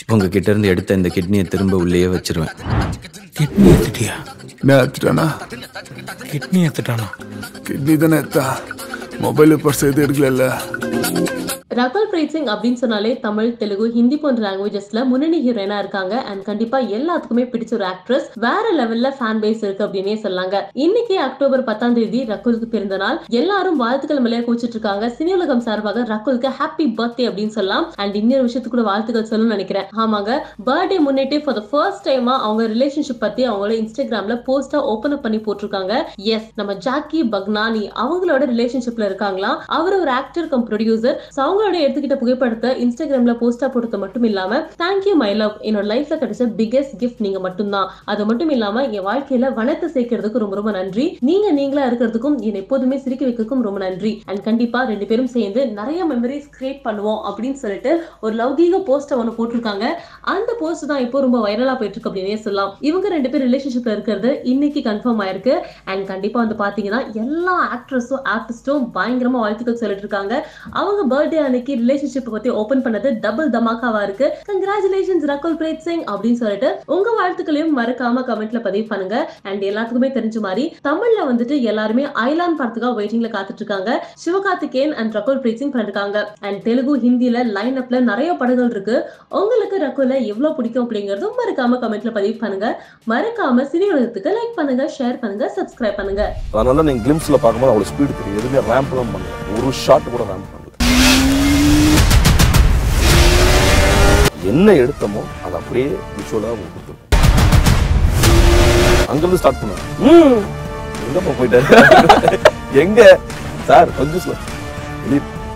உங்ககிட்ட இருந்து எடுத்த இந்த கிட்னியை திரும்ப உள்ளேயே வச்சிருவேன் கிட்னி எடுத்துட்டியா நான் எடுத்துட்டானா கிட்னி எடுத்துட்டானா கிட்னி தானே எடுத்தா மொபைல் பர்ஸ் எது எடுக்கல ரகுல் பிரீத் சிங் அப்படின்னு சொன்னாலே தமிழ் தெலுங்கு ஹிந்தி போன்ற லாங்குவேஜஸ்ல முன்னணி ஹீரோயினா இருக்காங்க அண்ட் கண்டிப்பா எல்லாத்துக்குமே பிடிச்ச ஒரு ஆக்ட்ரஸ் வேற லெவல்ல ஃபேன் பேஸ் இருக்கு அப்படின்னே சொல்லாங்க இன்னைக்கு அக்டோபர் பத்தாம் தேதி ரகுலுக்கு பிறந்த நாள் எல்லாரும் வாழ்த்துக்கள் மலையா கூச்சிட்டு இருக்காங்க சினி உலகம் சார்பாக ரகுலுக்கு ஹாப்பி பர்த்டே அப்படின்னு சொல்லலாம் அண்ட் இன்னொரு விஷயத்துக்கு கூட வாழ்த்துக்கள் சொல்லணும்னு நினைக்கிறேன் ஆமாங்க பர்த்டே முன்னிட்டு ஃபார் த ஃபர்ஸ்ட் டைமா அவங்க ரிலேஷன்ஷிப் பத்தி அவங்களோட இன்ஸ்டாகிராம்ல போஸ்டா ஓபன் அப் பண்ணி போட்டிருக்காங்க எஸ் நம்ம ஜாக்கி பக்னானி அவங்களோட ரிலேஷன்ஷிப்ல இருக்காங்களாம் அவர் ஒரு ஆக்டர் கம் ப்ரொடியூசர் அவங்களோட எடுத்துக்கிட்ட புகைப்படத்தை இன்ஸ்டாகிராம்ல போஸ்டா போட்டது மட்டும் இல்லாம தேங்க்யூ மை லவ் என்னோட லைஃப்ல கிடைச்ச பிகெஸ்ட் கிஃப்ட் நீங்க மட்டும்தான் அது மட்டும் இல்லாம என் வாழ்க்கையில வனத்தை சேர்க்கறதுக்கு ரொம்ப ரொம்ப நன்றி நீங்க நீங்களா இருக்கிறதுக்கும் என்னை எப்போதுமே சிரிக்க வைக்கிறதுக்கும் ரொம்ப நன்றி அண்ட் கண்டிப்பா ரெண்டு பேரும் சேர்ந்து நிறைய மெமரிஸ் கிரியேட் பண்ணுவோம் அப்படின்னு சொல்லிட்டு ஒரு லௌகீக போஸ்ட ஒன்று போட்டிருக்காங்க அந்த போஸ்ட் தான் இப்போ ரொம்ப வைரலா போயிட்டு இருக்கு அப்படின்னே சொல்லலாம் இவங்க ரெண்டு பேர் ரிலேஷன்ஷிப்ல இருக்கிறது இன்னைக்கு கன்ஃபார்ம் ஆயிருக்கு அண்ட் கண்டிப்பா வந்து பாத்தீங்கன்னா எல்லா ஆக்ட்ரஸும் ஆர்டிஸ்டும் பயங்கரமா வாழ்த்துக்கள் சொல்லிட்டு இருக்காங்க அவங்க பர்த்டே அன்னைக்கு ரிலேஷன்ஷிப் பத்தி ஓபன் பண்ணது டபுள் தமாக்காவா இருக்கு கங்க்ராச்சுலேஷன்ஸ் ரகுல் பிரீத் சிங் அப்படின்னு சொல்லிட்டு உங்க வாழ்த்துக்களையும் மறக்காம கமெண்ட்ல பதிவு பண்ணுங்க அண்ட் எல்லாத்துக்குமே தெரிஞ்ச மாதிரி தமிழ்ல வந்துட்டு எல்லாருமே ஐலாண்ட் படத்துக்காக வெயிட்டிங்ல காத்துட்டு இருக்காங்க சிவகார்த்திகேயன் அண்ட் ரகுல் பிரீத் சிங் பண்ணிருக்காங்க அண்ட் தெலுங்கு ஹிந்தில லைன் அப்ல நிறைய படங்கள் இருக்கு உங்களுக்கு ரகுல எவ்வளவு பிடிக்கும் அப்படிங்கறதும் மறக்காம கமெண்ட்ல பதிவு பண்ணுங்க மறக்காம சினி உலகத்துக்கு லைக் பண்ணுங்க ஷேர் பண்ணுங்க சப்ஸ்கிரைப் பண்ணுங்க அதனால நீங்க கிளிம்ஸ்ல பார்க்கும்போது அவ்வளவு ஸ்பீடு தெரியும் எதுவுமே ரேம்ப்லாம் பண்ணல ஒரு ஷாட் கூட ரேம்ப் பண்ணல என்ன எடுத்தமோ அது அப்படியே விஷுவலா உங்களுக்கு கொடுத்துருக்கோம் அங்கிருந்து ஸ்டார்ட் பண்ணுவேன் எங்கப்பா போயிட்டாரு எங்க சார் கொஞ்சம் slow. வெளிய